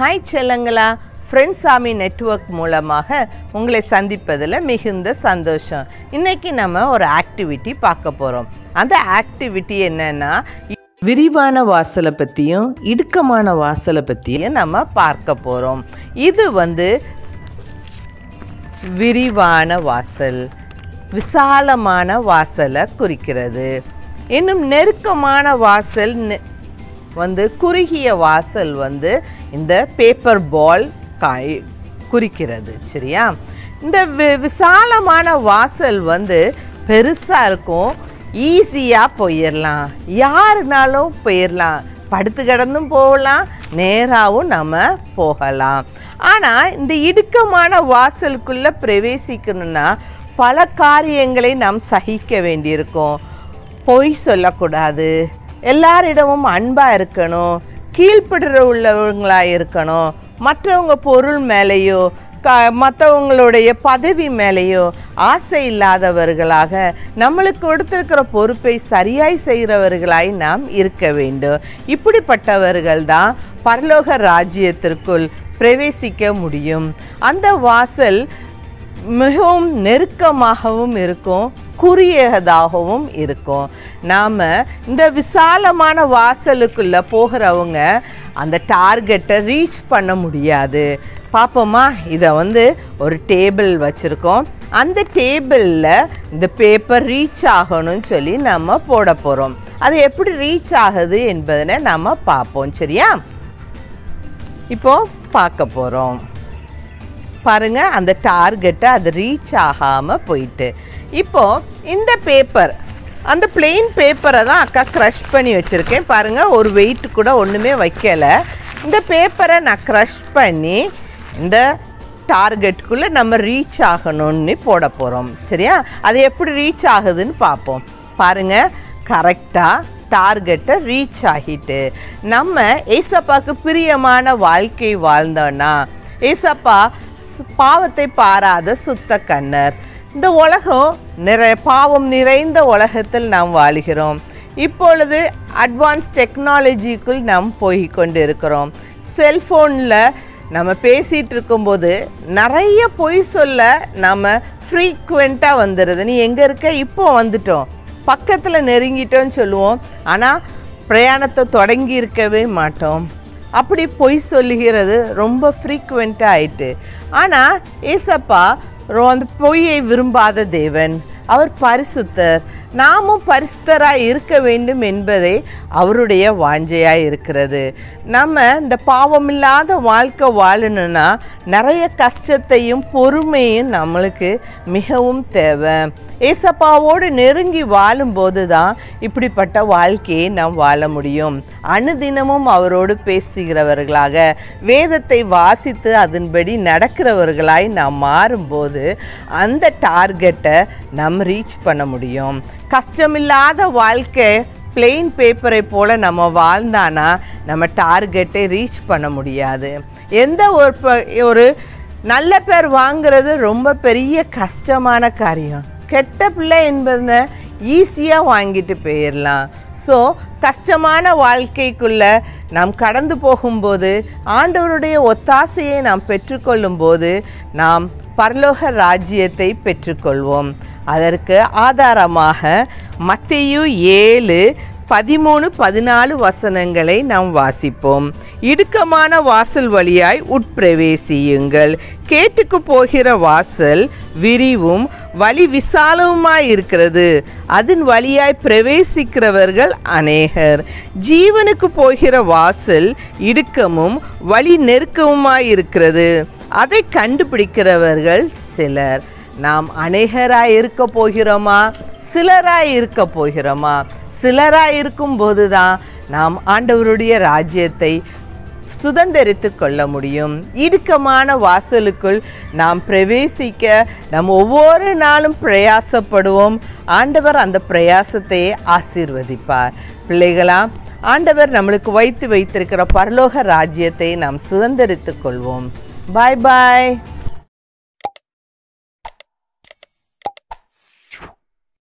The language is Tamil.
ஹாய் செல்லங்களா ஃப்ரெண்ட்ஸ் சாமி நெட்வொர்க் மூலமாக உங்களை சந்திப்பதில் மிகுந்த சந்தோஷம் இன்னைக்கு நம்ம ஒரு ஆக்டிவிட்டி பார்க்க போகிறோம் அந்த ஆக்டிவிட்டி என்னன்னா விரிவான வாசலை பற்றியும் இடுக்கமான வாசலை பற்றியும் நம்ம பார்க்க போகிறோம் இது வந்து விரிவான வாசல் விசாலமான வாசலை குறிக்கிறது இன்னும் நெருக்கமான வாசல் நெ- வந்து குறுகிய வாசல் வந்து இந்த பேப்பர் பால் காய் குறிக்கிறது சரியா இந்த வி விசாலமான வாசல் வந்து பெருசாக இருக்கும் ஈஸியாக போயிடலாம் யாருனாலும் போயிடலாம் படுத்து கிடந்தும் போகலாம் நேராகவும் நம்ம போகலாம் ஆனால் இந்த இடுக்கமான வாசலுக்குள்ளே பிரவேசிக்கணும்னா பல காரியங்களை நாம் சகிக்க வேண்டியிருக்கும் பொய் சொல்லக்கூடாது எல்லாரிடமும் அன்பாக இருக்கணும் கீழ்ப்படுற உள்ளவங்களாக இருக்கணும் மற்றவங்க பொருள் மேலேயோ க மற்றவங்களுடைய பதவி மேலேயோ ஆசை இல்லாதவர்களாக நம்மளுக்கு கொடுத்திருக்கிற பொறுப்பை சரியாய் செய்கிறவர்களாய் நாம் இருக்க வேண்டும் இப்படிப்பட்டவர்கள் தான் பரலோக ராஜ்யத்திற்குள் பிரவேசிக்க முடியும் அந்த வாசல் மிகவும் நெருக்கமாகவும் இருக்கும் குறுகியதாகவும் இருக்கும் நாம் இந்த விசாலமான வாசலுக்குள்ளே போகிறவங்க அந்த டார்கெட்டை ரீச் பண்ண முடியாது பார்ப்போமா இதை வந்து ஒரு டேபிள் வச்சுருக்கோம் அந்த டேபிளில் இந்த பேப்பர் ரீச் ஆகணும்னு சொல்லி நம்ம போட போகிறோம் அது எப்படி ரீச் ஆகுது என்பதனை நம்ம பார்ப்போம் சரியா இப்போ பார்க்க போகிறோம் பாருங்க அந்த டார்கெட்டை அது ரீச் ஆகாமல் போயிட்டு இப்போ இந்த பேப்பர் அந்த பிளெயின் பேப்பரை தான் அக்கா க்ரஷ் பண்ணி வச்சுருக்கேன் பாருங்க ஒரு வெயிட் கூட ஒன்றுமே வைக்கல இந்த பேப்பரை நான் க்ரஷ் பண்ணி இந்த டார்கெட்டுக்குள்ளே நம்ம ரீச் ஆகணும்னு போட போகிறோம் சரியா அது எப்படி ரீச் ஆகுதுன்னு பார்ப்போம் பாருங்க கரெக்டாக டார்கெட்டை ரீச் ஆகிட்டு நம்ம ஏசப்பாக்கு பிரியமான வாழ்க்கை வாழ்ந்தோன்னா ஏசப்பா சு- பாவத்தை பாராத சுத்த கண்ணர் இந்த உலகம் நிறை பாவம் நிறைந்த உலகத்தில் நாம் வாழுகிறோம் இப்பொழுது அட்வான்ஸ் டெக்னாலஜிக்குள் நாம் போய் கொண்டு இருக்கிறோம் செல்ஃபோனில் நம்ம பேசிகிட்டு இருக்கும்போது நிறைய பொய் சொல்ல நம்ம ஃப்ரீக்குவெண்ட்டாக வந்துடுது நீ எங்கே இருக்க இப்போ வந்துட்டோம் பக்கத்தில் நெருங்கிட்டோன்னு சொல்லுவோம் ஆனால் பிரயாணத்தை தொடங்கி இருக்கவே மாட்டோம் அப்படி பொய் சொல்லுகிறது ரொம்ப ஃப்ரீக்குவெண்ட்டாக ஆயிட்டு ஆனால் ஏசப்பா ரொ- அந்த பொய்யை விரும்பாத தேவன் அவர் பரிசுத்தர் நாமும் பரிசுத்தராய் இருக்க வேண்டும் என்பதே அவருடைய வாஞ்சையாக இருக்கிறது நம்ம இந்த பாவமில்லாத வாழ்க்கை வாழணும்னா நிறைய கஷ்டத்தையும் பொறுமையும் நம்மளுக்கு மிகவும் தேவை ஏசப்பாவோடு நெருங்கி வாழும்போது தான் இப்படிப்பட்ட வாழ்க்கையை நாம் வாழ முடியும் அனுதினமும் அவரோடு பேசுகிறவர்களாக வேதத்தை வாசித்து அதன்படி நடக்கிறவர்களாய் நாம் மாறும்போது அந்த டார்கெட்டை நம்ம ரீச் பண்ண முடியும் கஷ்டமில்லாத வாழ்க்கை பிளெயின் பேப்பரை போல் நம்ம வாழ்ந்தானா நம்ம டார்கெட்டை ரீச் பண்ண முடியாது எந்த ஒரு ப- ஒரு நல்ல பேர் வாங்குறது ரொம்ப பெரிய கஷ்டமான காரியம் கெட்ட பிள்ளை என்பதை ஈஸியாக வாங்கிட்டு போயிடலாம் ஸோ கஷ்டமான வாழ்க்கைக்குள்ள நாம் கடந்து போகும்போது ஆண்டவருடைய ஒத்தாசையை நாம் பெற்றுக்கொள்ளும்போது நாம் பரலோக ராஜ்யத்தை பெற்றுக்கொள்வோம் அதற்கு ஆதாரமாக மத்தேயு ஏழு பதிமூணு பதினாலு வசனங்களை நாம் வாசிப்போம் இடுக்கமான வாசல் வழியாய் உட்பிரவேசியுங்கள் கேட்டுக்கு போகிற வாசல் விரிவும் வழி விசாலவுமாய் இருக்கிறது அதன் வழியாய் பிரவேசிக்கிறவர்கள் அநேகர் ஜீவனுக்கு போகிற வாசல் இடுக்கமும் வழி நெருக்கமுமாய் இருக்கிறது அதை கண்டுபிடிக்கிறவர்கள் சிலர் நாம் அநேகராய் இருக்க போகிறோமா சிலராய் இருக்க போகிறோமா சிலராய் இருக்கும்போது தான் நாம் ஆண்டவருடைய ராஜ்யத்தை சுதந்திரித்து கொள்ள முடியும் இடுக்கமான வாசலுக்குள் நாம் பிரவேசிக்க நாம் ஒவ்வொரு நாளும் பிரயாசப்படுவோம் ஆண்டவர் அந்த பிரயாசத்தை ஆசீர்வதிப்பார் பிள்ளைகளா ஆண்டவர் நம்மளுக்கு வைத்து வைத்திருக்கிற பரலோக ராஜ்யத்தை நாம் சுதந்திரித்துக் கொள்வோம் பாய் பாய்